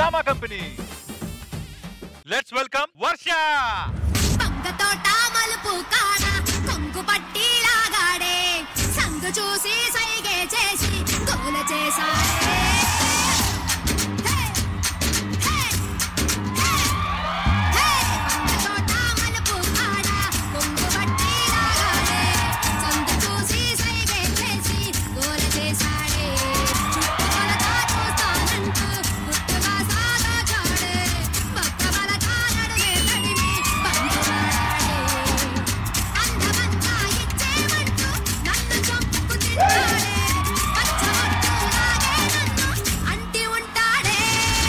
Drama company let's welcome Varsha తోట మలుపు కాడ కొంగు పట్టి లాగాడే సంగు చూసి సైగే చేసి గోల చేశాడే హే! హే! హే! హే! తోట మలుపు కాడ కొంగు పట్టి లాగాడే సంగు చూసి సైగే చేసి గోల చేశాడే చుట్టుకొలత చూస్తానంటూ గుట్టుగా సాగాచాడే పక్క బలగా నడుమే తడిమి పంచులాడే అందమంతా ఇచ్చేమంటూ నన్ను చంపుకు తింటాడే పచ్చబొట్టులాగే నన్ను అంటి ఉంటాడే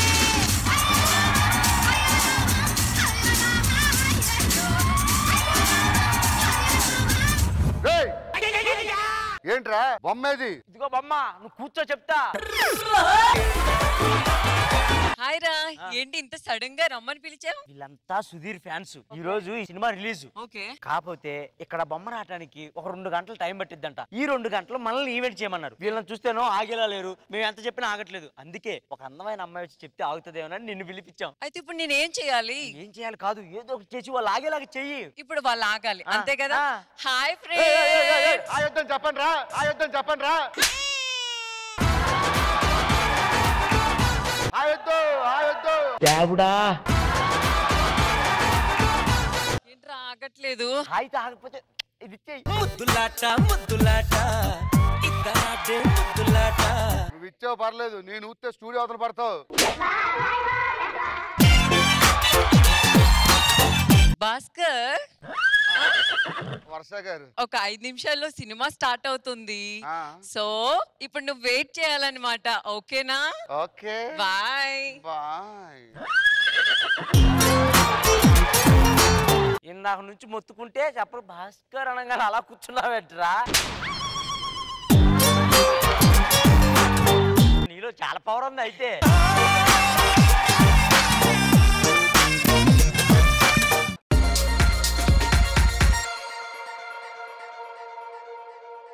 రేయ్! ఏంట్రా బొమ్మేది ఇదిగో బొమ్మ నువ్వు కూర్చో చెప్తా హాయ్ రా ఏంటి ఇంత సడన్ గా రమ్మని పిలిచావు వీళ్ళంతా సుధీర్ ఫ్యాన్స్ ఈ రోజు ఈ సినిమా రిలీజ్ ఓకే కాకపోతే ఇక్కడ బొమ్మ రావడానికి ఒక రెండు గంటలు టైం పట్టిద్దంట ఈ రెండు గంటలు మనల్ని ఈవెంట్ చేయమన్నారు వీళ్ళని చూస్తేనో ఆగేలా లేరు మేము ఎంత చెప్పినా ఆగట్లేదు అందుకే ఒక అందమైన అమ్మాయి వచ్చి చెప్తే ఆగుతుందేమోనని నిన్ను పిలిపించాం అయితే ఇప్పుడు నేనేం చేయాలి ఏం చేయాలి కాదు ఏదో ఒకటి చేసి వాళ్ళు ఆగేలాగా చెయ్యి ఇప్పుడు వాళ్ళు ఆగాలి ఆ, అంతే కదా ఆ. హాయ్ ఏయ్, ఏయ్, ఏయ్, ఏయ్, ఫ్రెండ్ ఆ యుద్ధం చెప్పండి రా ఆ యుద్ధం చెప్పండి రా ఆ యుద్ధం ఆ యుద్ధం దేవుడా ఏంట్రా ఆగట్లేదు అయితే ఆగకపోతే ఇది ఇచ్చేయి ముద్దులాట ముద్దులాట ఇద్దరాటే ముద్దులాట నువ్వు ఇచ్చావు పర్లేదు నేను ఊస్తే స్టూడియో అవతల పడతావు భాస్కర్ వర్ష గారు ఒక ఐదు నిమిషాల్లో సినిమా స్టార్ట్ అవుతుంది ఆ. సో ఇప్పుడు నువ్వు వెయిట్ చేయాలన్నమాట ఓకేనా ఓకే బాయ్ బాయ్ ఇందాక నుంచి మొత్తుకుంటే చెప్పరు భాస్కర్ అనగానే అలా కూర్చున్నావెట్రా నీలో చాలా పవర్ ఉంది అయితే